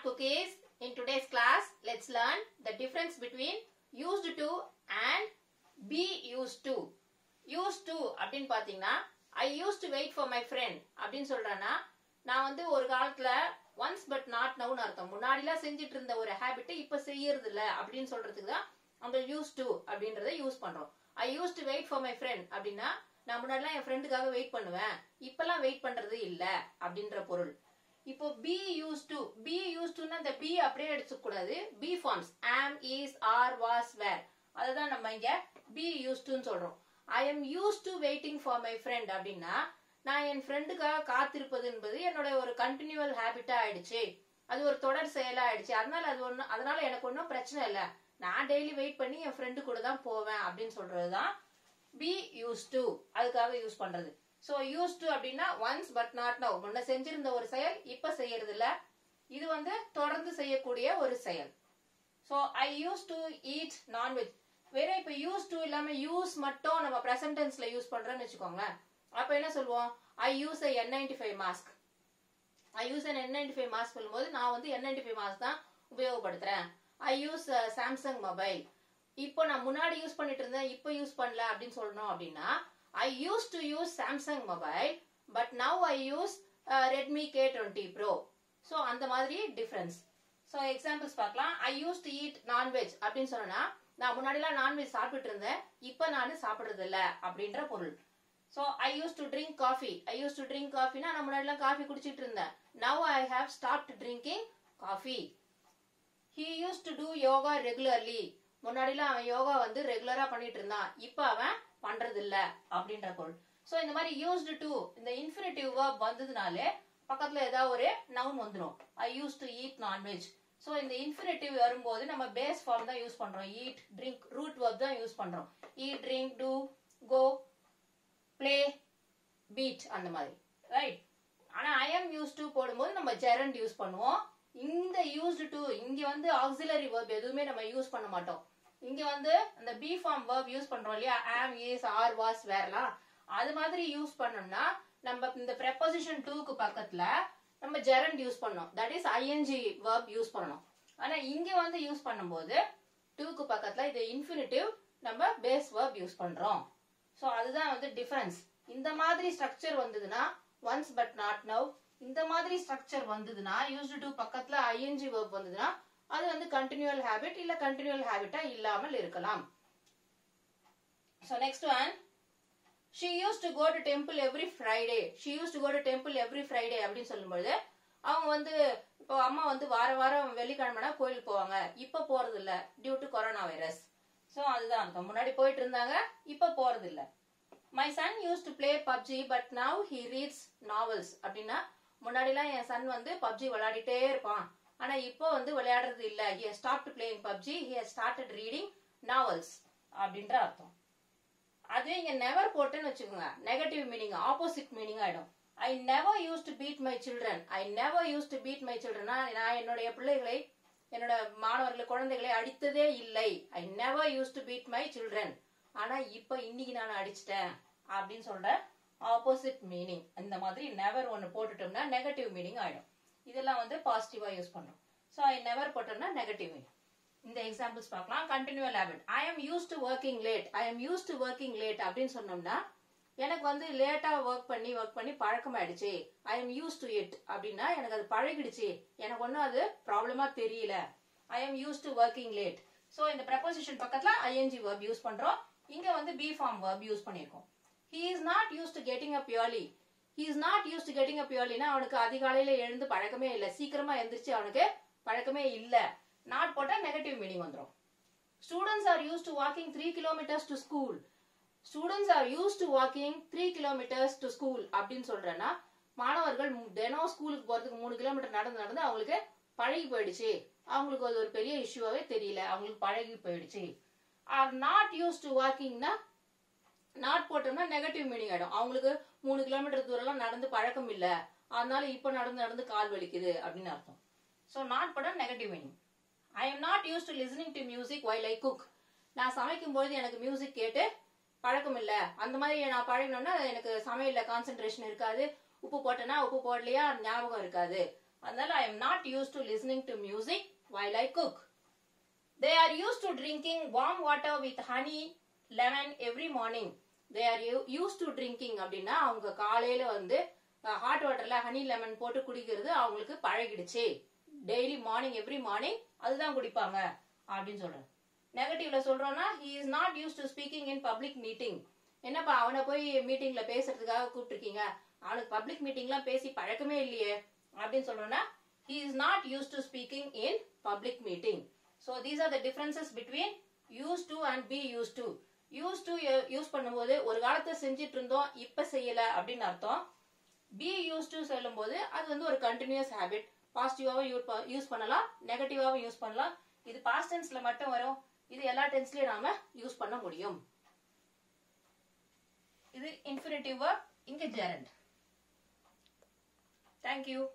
cookies. In today's class, let's learn the difference between used to and be used to. used to அப்படின்னு பாத்தீங்கன்னா I used to wait for my friend அப்படின்னு சொல்றேன்னா நான் வந்து ஒரு காலத்துல ஒன்ஸ் பட் நாட் நவுன்னு அர்த்தம் முன்னாடிலாம் செஞ்சுட்டு இருந்த ஒரு ஹேபிட் இப்ப செய்யறது இல்ல அப்படின்னு சொல்றதுக்கு தான் அந்த யூஸ் டு அப்படின்றத யூஸ் பண்றோம் I use to wait for my friend அப்படின்னா நான் முன்னாடிலாம் என் ஃப்ரெண்டுக்காக வெயிட் பண்ணுவேன் இப்பெல்லாம் வெயிட் பண்றது இல்ல அப்படின்ற பொருள் இப்போ be use to be use டுன்னா இந்த பி அப்படியே எடுத்துக்க கூடாது be forms am is are was were அதுதான் நம்ம இங்க பி யூஸ் டுன்னு சொல்றோம் I am use to waiting for my friend அப்படின்னா நான் என் ஃப்ரெண்டுக்காக காத்திருப்பது என்பது என்னோட ஒரு கண்டினியூவல் ஹேபிட்டா ஆயிடுச்சு அது ஒரு தொடர் செயலா ஆயிடுச்சு அதனால அது ஒண்ணு அதனால எனக்கு ஒன்றும் பிரச்சனை இல்லை நான் டெய்லி வெயிட் பண்ணி என் ஃப்ரெண்டு கூட தான் போவேன் அப்படின்னு சொல்றதுதான் பி யூஸ் டு அதுக்காக யூஸ் பண்றது சோ யூஸ் டு அப்படின்னா ஒன்ஸ் பட் நாட் நவ் முன்ன செஞ்சிருந்த ஒரு செயல் இப்ப செய்யறது இல்ல இது வந்து தொடர்ந்து செய்யக்கூடிய ஒரு செயல் so I use to eat nonveg வேற இப்ப யூஸ் டு இல்லாம யூஸ் மட்டும் நம்ம பிரசன்ட் டென்ஸ்ல யூஸ் பண்றோம்னு வச்சுக்கோங்களேன் அப்ப என்ன சொல்லுவோம் I use a N ninety five mask I use N N ninety five mask சொல்லும்போது நான் வந்து என் நைன்டி ஃபைவ் மாஸ்க் தான் உபயோகப்படுத்துறேன் ஐ யூஸ் சாம்சங் மொபைல் இப்போ நான் முன்னாடி யூஸ் பண்ணிட்டு இருந்தேன் இப்போ யூஸ் பண்ணல அப்படின்னு சொல்லணும் அப்படின்னா I use to use Samsung mobile but now I use Redmi K twenty pro so அந்த மாதிரி டிஃபரன்ஸ் ஸோ எக்ஸாம்பிள்ஸ் பார்க்கலாம் I use to eat nonveg அப்படின்னு சொன்னா நான் முன்னாடிலாம் நான்வெஜ் சாப்பிட்டு இருந்தேன் இப்போ நான் சாப்பிடுறது இல்ல அப்படின்ற பொருள் so I use to drink coffee I use to drink காஃபினா நான் முன்னாடிலாம் காஃபி குடிச்சிட்டு இருந்தேன் now I have stopped drinking coffee he use to do yoga regularly முன்னாடிலாம் அவன் யோகா வந்து ரெகுலரா பண்ணிட்டு இருந்தான் இப்ப அவன் பண்றது இல்ல அப்படின்ற பொருள் சோ இந்த மாதிரி யூஸ்டு டு இந்த இன்ஃபினிட்டிவ் வேர்ப் வந்ததுனாலே பக்கத்துல ஏதாவது ஒரு நவுன் வந்துடும் I use to eat nonveg so இந்த இன்ஃபினிட்டிவ் வரும்போது நம்ம பேஸ் ஃபார்ம் தான் யூஸ் பண்றோம் ஈட் ட்ரிங்க் ரூட் வேர்ப் தான் யூஸ் பண்றோம் eat drink do go play beat அந்த மாதிரி ரைட் ஆனா ஐ எம் யூஸ் டு போடும்போது நம்ம ஜெரண்ட் யூஸ் பண்ணுவோம் இந்த யூஸ்டு டு இங்க வந்து ஆக்சிலரி வேர்ப் எதுவுமே நம்ம யூஸ் பண்ண மாட்டோம் இங்க வந்து அந்த பி ஃபார்ம் வேர்ப் யூஸ் பண்றோம் இல்லையா ஆம் இஸ் ஆர் வாஸ் வேறலாம் அது மாதிரி யூஸ் பண்ணோம்னா நம்ம இந்த ப்ரெப்போசிஷன் டூக்கு பக்கத்துல நம்ம ஜெரண்ட் யூஸ் பண்ணோம் that is ING verb use பண்ணணும் ஆனா இங்க வந்து யூஸ் பண்ணும்போது டூக்கு பக்கத்துல இது இன்ஃபினிட்டிவ் நம்ம பேஸ் வேர்ப் யூஸ் பண்றோம் சோ அதுதான் வந்து டிஃபரன்ஸ் இந்த மாதிரி ஸ்ட்ரக்சர் வந்ததுன்னா ஒன்ஸ் பட் நாட் நவ் இந்த மாதிரி ஸ்ட்ரக்சர் வந்ததுன்னா யூஸ்டு டு பக்கத்துல ஐஎன்ஜி வேர்ப் வந்ததுன்னா அது வந்து கண்டினியூவல் ஹேபிட் இல்ல கண்டினியூவல் ஹேபிட்டா இல்லாமல் இருக்கலாம் so next one she use to go to temple every Friday she use to go to temple every Friday அப்படின்னு சொல்லும்போது அவங்க வந்து இப்போ அம்மா வந்து வார வாரம் வெள்ளிக்கிழமைனா கோயிலுக்கு போவாங்க இப்ப போறது இல்ல due to corona virus so அதுதான் அர்த்தம் முன்னாடி போயிட்டு இருந்தாங்க இப்ப போறது இல்ல my son use to play PUBG but now he reads novels அப்படின்னா முன்னாடிலாம் என் சன் வந்து பப்ஜி விளையாடிட்டே இருப்பான் ஆனா இப்போ வந்து விளையாடுறது இல்ல he stopped playing PUBG he started reading novels அப்படின்ற அர்த்தம் அதுவே இங்க நெவர் போட்டுன்னு வச்சுக்கோங்க நெகட்டிவ் மீனிங் ஆப்போசிட் மீனிங் ஆயிடும் I never use to beat my children I never use to beat my children நான் என்னுடைய பிள்ளைகளை என்னோட மாணவர்களை குழந்தைகளை அடித்ததே இல்லை I never use to beat my children ஆனா இப்ப இன்னைக்கு நான் அடிச்சிட்டேன் அப்படின்னு சொல்ற ஆப்போசிட் மீனிங் இந்த மாதிரி நெவர் ஒன்னு போட்டுட்டோம்னா நெகட்டிவ் மீனிங் ஆயிடும் இதெல்லாம் வந்து பாசிட்டிவா யூஸ் பண்றோம் ஸோ ஐ நெவர் போட்டோம்னா நெகட்டிவ் மீனிங் இந்த எக்ஸாம்பிள்ஸ் பார்க்கலாம் continual habit I am use to working late I am use to working late அப்படின்னு சொன்னோம்னா எனக்கு வந்து லேட்டா ஒர்க் பண்ணி ஒர்க் பண்ணி பழக்கமாயிடுச்சு I am use to it அப்படின்னா எனக்கு அது பழகிடுச்சு எனக்கு ஒன்றும் அது ப்ராப்ளமா தெரியல I am use to working late so இந்த ப்ரெப்போசிஷன் பக்கத்துல ஐஎன்ஜி வேர்ப் யூஸ் பண்றோம் இங்க வந்து பி ஃபார்ம் வேர்ப் யூஸ் பண்ணியிருக்கோம் he is not use to getting up purely he is not use to getting up பியூர்லினா அவனுக்கு அதிகாலையில எழுந்து பழக்கமே இல்லை சீக்கிரமா எந்திரிச்சு அவனுக்கு பழக்கமே இல்ல நாட் போட்டா நெகட்டிவ் மீனிங் வந்துடும் students are use to walking three kilometres to school students are use to walking three kilometres to school அப்படின்னு சொல்றேன்னா மாணவர்கள் தினம் ஸ்கூலுக்கு போறதுக்கு மூணு கிலோமீட்டர் நடந்து நடந்து அவங்களுக்கு பழகி போயிடுச்சு அவங்களுக்கு அது ஒரு பெரிய இஷ்யூவாவே தெரியல அவங்களுக்கு பழகி போயிடுச்சு ஆர் நாட் யூஸ் டு வாக்கிங்னா நாட் போட்டோம்னா நெகட்டிவ் மீனிங் ஆயிடும் அவங்களுக்கு மூணு கிலோமீட்டர் தூரம்லாம் நடந்து பழக்கம் இல்ல அதனால இப்ப நடந்து நடந்து கால் வலிக்குது அப்படின்னு அர்த்தம் ஸோ நாட் போட்டா negative meaning I am not use to listening to music while I cook நான் சமைக்கும் பொழுது எனக்கு மியூசிக் கேட்டு பழக்கம் இல்ல அந்த மாதிரி நான் பழகினோம்னா எனக்கு சமையல்ல கான்சென்ட்ரேஷன் இருக்காது உப்பு போட்டேன்னா உப்பு போடலையா ஞாபகம் இருக்காது அதனால I am not use to listening to music while I cook they are use to drinking warm water with honey lemon every morning they are use to drinking அப்படின்னா அவங்க காலையில வந்து ஹாட் வாட்டர்ல ஹனி லெமன் போட்டு குடிக்கிறது அவங்களுக்கு பழகிடுச்சு daily morning every morning அதுதான் குடிப்பாங்க அப்படின்னு சொல்றேன் நெகட்டிவ்ல சொல்றோம்னா he is not use to speaking in public meeting என்னப்பா அவனை போய் மீட்டிங்ல பேசுறதுக்காக கூப்பிட்டுருக்கீங்க அவனுக்கு பப்ளிக் மீட்டிங்லாம் பேசி பழக்கமே இல்லையே அப்படின்னு சொல்றோம்னா he is not use to speaking in public meeting so these are the differences between use to and be use to use to use பண்ணும்போது ஒரு காலத்தை செஞ்சிட்டு இருந்தோம் இப்ப செய்யல அப்படின்னு அர்த்தம் பி யூஸ் டு சொல்லும் போது அது வந்து ஒரு கண்டினியூஸ் ஹேபிட் பாசிட்டிவாவும் யூஸ் பண்ணலாம் நெகட்டிவாவும் யூஸ் பண்ணலாம் இது பாஸ்ட் டென்ஸ்ல மட்டும் வரும் இது எல்லா டென்ஸ்லயும் நாம யூஸ் பண்ண முடியும் இது இன்ஃபினிட்டிவ் இங்க ஜெரண்ட் தேங்க்யூ